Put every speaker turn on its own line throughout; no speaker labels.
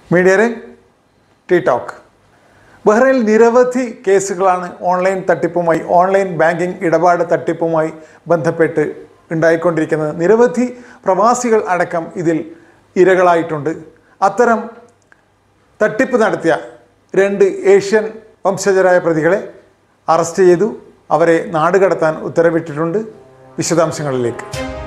മീഡിയറെ T talk ബഹ്റൈനിൽ നിരവധി കേസുകളാണ് online തട്ടിപ്പുമായി ഓൺലൈൻ ബാങ്കിംഗ് ഇടപാട് തട്ടിപ്പുമായി ബന്ധപ്പെട്ട് ഉണ്ടായിക്കൊണ്ടിരിക്കുന്നത് നിരവധി പ്രവാസികൾ അടക്കം ഇതിൽ ഇരകളായിട്ടുണ്ട് അത്തരം തട്ടിപ്പ് നടത്തിയ രണ്ട് ഏഷ്യൻ വംശജരായ പ്രതികളെ അറസ്റ്റ് ചെയ്തു അവരെ നാടുകടത്താൻ ഉത്തരവിട്ടിട്ടുണ്ട് വിശദാംശങ്ങളിലേക്ക്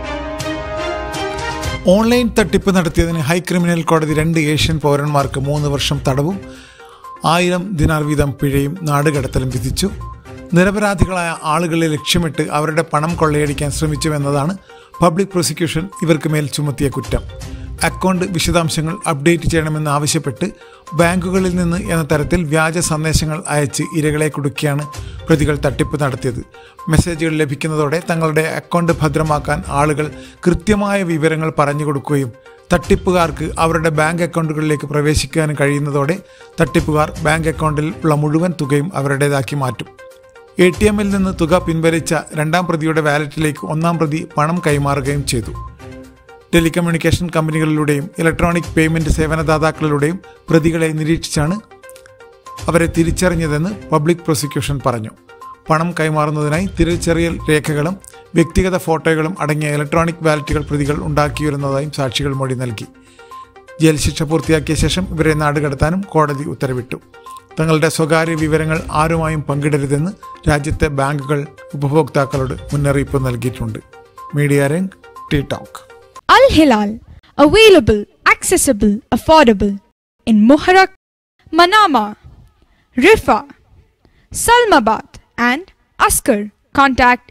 ഓൺലൈൻ തട്ടിപ്പ് നടത്തിയതിന് ഹൈ ക്രിമിനൽ കോടതി രണ്ട് ഏഷ്യൻ പൗരന്മാർക്ക് മൂന്ന് വർഷം തടവും ആയിരം ദിനാർ വീതം പിഴയും നാടുകടത്തലും വിധിച്ചു നിരപരാധികളായ ആളുകളെ ലക്ഷ്യമിട്ട് അവരുടെ പണം കൊള്ളയടിക്കാൻ ശ്രമിച്ചുവെന്നതാണ് പബ്ലിക് പ്രോസിക്യൂഷൻ ഇവർക്ക് മേൽ ചുമത്തിയ കുറ്റം അക്കൗണ്ട് വിശദാംശങ്ങൾ അപ്ഡേറ്റ് ചെയ്യണമെന്ന് ആവശ്യപ്പെട്ട് ബാങ്കുകളിൽ നിന്ന് എന്ന തരത്തിൽ വ്യാജ സന്ദേശങ്ങൾ അയച്ച് ഇരകളെ കുടുക്കിയാണ് പ്രതികൾ തട്ടിപ്പ് നടത്തിയത് മെസ്സേജുകൾ ലഭിക്കുന്നതോടെ തങ്ങളുടെ അക്കൗണ്ട് ഭദ്രമാക്കാൻ ആളുകൾ കൃത്യമായ വിവരങ്ങൾ പറഞ്ഞു കൊടുക്കുകയും തട്ടിപ്പുകാർക്ക് അവരുടെ ബാങ്ക് അക്കൗണ്ടുകളിലേക്ക് പ്രവേശിക്കാനും കഴിയുന്നതോടെ തട്ടിപ്പുകാർ ബാങ്ക് അക്കൗണ്ടിൽ ഉള്ള മുഴുവൻ തുകയും അവരുടേതാക്കി മാറ്റും എ ടി എമ്മിൽ നിന്ന് തുക പിൻവലിച്ച രണ്ടാം പ്രതിയുടെ വാലറ്റിലേക്ക് ഒന്നാം പ്രതി പണം കൈമാറുകയും ചെയ്തു ടെലികമ്മ്യൂണിക്കേഷൻ കമ്പനികളിലൂടെയും ഇലക്ട്രോണിക് പേയ്മെന്റ് സേവനദാതാക്കളിലൂടെയും പ്രതികളെ നിരീക്ഷിച്ചാണ് അവരെ തിരിച്ചറിഞ്ഞതെന്ന് പബ്ലിക് പ്രോസിക്യൂഷൻ പറഞ്ഞു പണം കൈമാറുന്നതിനായി തിരിച്ചറിയൽ രേഖകളും വ്യക്തിഗത ഫോട്ടോകളും അടങ്ങിയ ഇലക്ട്രോണിക് വാലറ്റുകൾ പ്രതികൾ ഉണ്ടാക്കിയിരുന്നതായും സാക്ഷികൾ മൊഴി നൽകി ജയിൽ ശിക്ഷ പൂർത്തിയാക്കിയ ശേഷം ഇവരെ നാടുകടത്താനും കോടതി ഉത്തരവിട്ടു തങ്ങളുടെ സ്വകാര്യ വിവരങ്ങൾ ആരുമായും പങ്കിടരുതെന്ന് രാജ്യത്തെ ബാങ്കുകൾ ഉപഭോക്താക്കളോട് മുന്നറിയിപ്പ് നൽകിയിട്ടുണ്ട് മീഡിയ രംഗ് ടി ടോക്ക്
Al Hilal, available, accessible, affordable in Muharrak, Manama, Rifa, Salmabad, and Askar. Contact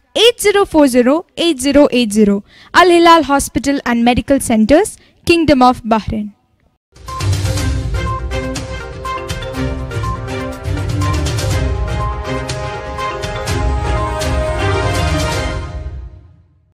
8040 8080 Al Hilal Hospital and Medical Centers, Kingdom of Bahrain.